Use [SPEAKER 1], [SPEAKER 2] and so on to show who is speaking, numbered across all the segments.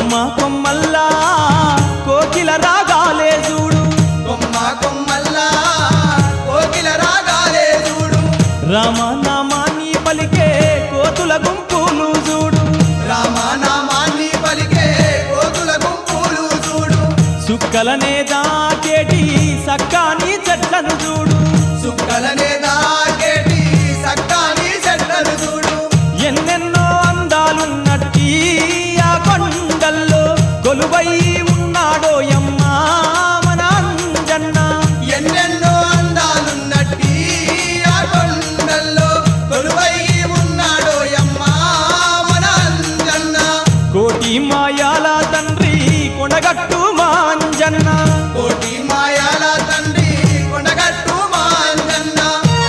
[SPEAKER 1] కొమ్మ కొమ్మల్లా కోకిల రాగాలే చూడు
[SPEAKER 2] కొమ్మ కొమ్మల్లా కోకిల రాగాలే చూడు
[SPEAKER 1] రామనామాన్ని పలికే కోతుల గుంపులు చూడు
[SPEAKER 2] రామనామాన్ని పలికే కోతుల గుంపులు చూడు
[SPEAKER 1] సుక్కలనే దాకేటి సక్కాని చెట్లను చూడు
[SPEAKER 2] సుక్కలనే దాకేటి సక్కాని చెట్లను చూడు
[SPEAKER 1] ఎన్నెన్నో అందాలున్నట్టి ఆ కొండల్లో కొలువై ఉన్నాడో యమ్మా మన అంజన్న
[SPEAKER 2] ఎన్నెన్నో అందాలున్నట్టి ఆ కొండల్లో కొలువై ఉన్నాడో యమ్మా మన అంజన్న
[SPEAKER 1] కోటి మాయాల తండ్రి కొనగట్టు మాంజన్న
[SPEAKER 2] కోటి మాయాల తండ్రి కొండగట్టు మా అంజన్న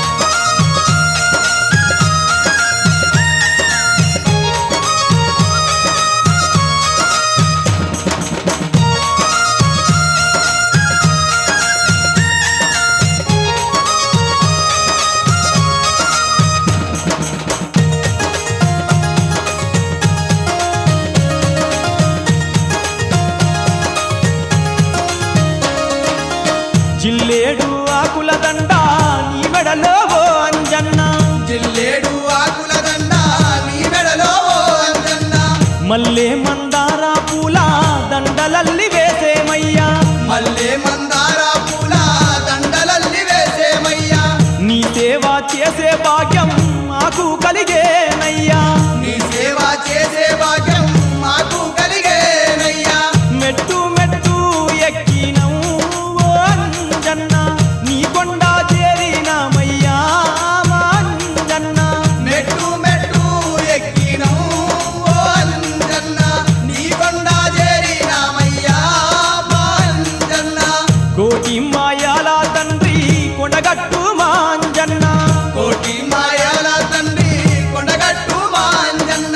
[SPEAKER 1] జిల్లేడు ఆకుల దండ నీ మెడలో ఓ అంజన్న
[SPEAKER 2] జిల్లేడు ఆకుల దండ నీ మెడలో ఓ అంజన్న
[SPEAKER 1] మల్లె మందార పూల దండలల్లి వేసేమయ్యా
[SPEAKER 2] మల్లె మందార పూల దండలల్లి వేసేమయ్యా
[SPEAKER 1] నీ సేవ చేసే భాగ్యం మాకు కలిగేనయ్యా
[SPEAKER 2] నీ సేవ చేసే భాగ్యం మాకు కలిగేనయ్యా
[SPEAKER 1] మెట్టు మెట్టు ఎక్కినం ఓ అంజన్న నీ కొండ చేరినామయ్యా మా అంజన్న
[SPEAKER 2] మెట్టు మెట్టు ఎక్కినం ఓ అంజన్న నీ కొండ చేరినామయ్యా మా అంజన్న
[SPEAKER 1] కోటి మాయాల తండ్రి కొండగట్టు మాంజన్న
[SPEAKER 2] కోటి మాయాల తండ్రి కొండగట్టు మా అంజన్న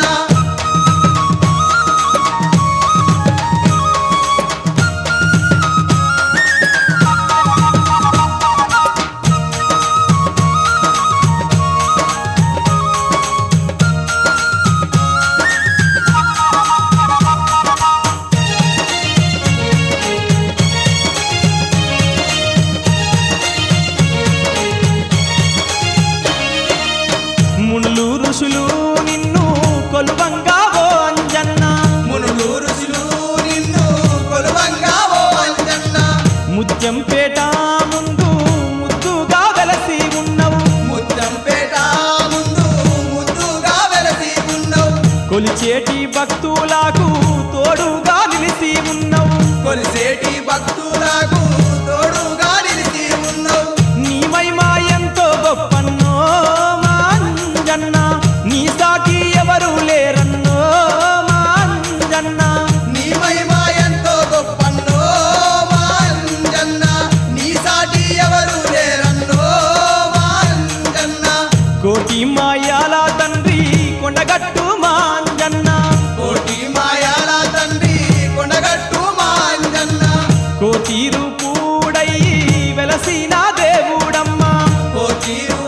[SPEAKER 1] మునులు ఋషులు నిన్ను కొలువంగా ఓ అంజన్న
[SPEAKER 2] మునులు ఋషులు నిన్ను కొలువంగా ఓ అంజన్న
[SPEAKER 1] ముత్యంపేట ముందు ముద్దుగా వెలసి ఉన్నవు
[SPEAKER 2] ముద్దంపేట ముందు ముద్దుగా వెలసి ఉన్నవు
[SPEAKER 1] కొలిచేటి భక్తులకు తోడుగా నిలిసి ఉన్నవు
[SPEAKER 2] కొలిసేటి భక్తులకు తోడుగా నిలిచి ఉన్నవు
[SPEAKER 1] నీ మహిమా ఎంతో గొప్పన్నో మా అంజన్న నీ సాటి ఎవరు లేరన్నో మా అంజన్న
[SPEAKER 2] నీ మహిమ ఎంతో గొప్పన్నో మా అంజన్న నీ సాటి ఎవరు లేరన్నో మా అంజన్న
[SPEAKER 1] కోటి మాయాల తండ్రి కొండగట్టు మా అంజన్న
[SPEAKER 2] కోటి మాయాల తండ్రి కొండగట్టు మా అంజన్న
[SPEAKER 1] కోతీరు పూడై వెలసిన దేవుడమ్మా
[SPEAKER 2] కోటిరు